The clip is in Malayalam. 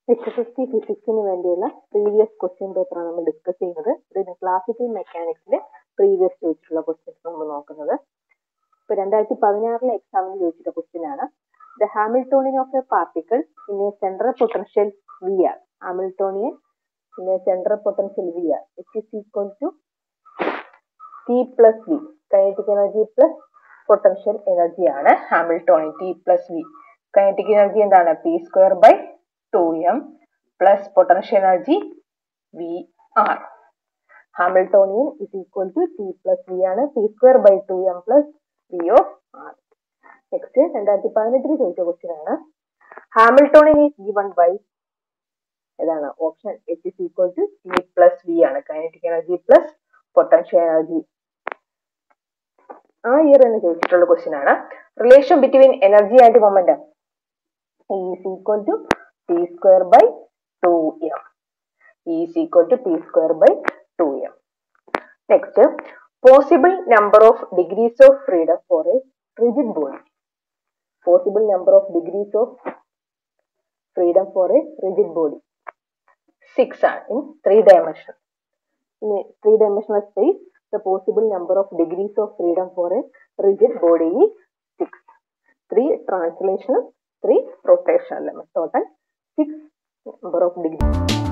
എച്ച് എസ് എസ് ടി ഫിസിക്സിന് വേണ്ടിയുള്ള പ്രീവിയസ് ക്വസ്റ്റ്യൻ പേപ്പറാണ് നമ്മൾ ഡിസ്കസ് ചെയ്യുന്നത് ഇതിന് ക്ലാസിക്കൽ മെക്കാനിക്സിൽ പ്രീവിയസ് ചോദിച്ചിട്ടുള്ള ക്വസ്റ്റ്യൻസ് നമ്മൾ നോക്കുന്നത് ഇപ്പൊ രണ്ടായിരത്തി പതിനാറിലെ എക്സാമിന് ചോദിച്ചിട്ടുള്ള ക്വസ്റ്റ്യൻ ആണ് the Hamiltonian of a particle in a central potential V R Hamiltonian in a central potential V R it is equal to T plus V kinetic energy plus potential energy ആണ് Hamiltonian T plus V kinetic energy എന്താണ് P square by two M plus potential energy V R Hamiltonian is equal to T plus V ആണ് P square by two M plus V of R next രണ്ടായിരത്തി പതിനെട്ടിൽ ചോദിച്ച ക്വസ്റ്റ്യൻ ആണ് ഹാമിൽട്ടോണിയൻ ഈസ് ഗിവൺ ബൈ ഏതാണ് option H is equal to T plus V ആണ് kinetic energy plus potential energy ആ ഇയർ എന്ന് ചോദിച്ചിട്ടുള്ള ക്വസ്റ്റ്യൻ ആണ് relation between energy and momentum is equal to T square by two M is equal to T square by two M next possible number of degrees of freedom for a rigid body possible number of degrees of freedom for a rigid body six ആണ് in three dimension in a three-dimensional space, the possible number of degrees of freedom for a rigid body is six. Three translational, three rotational limits. Total six number of degrees.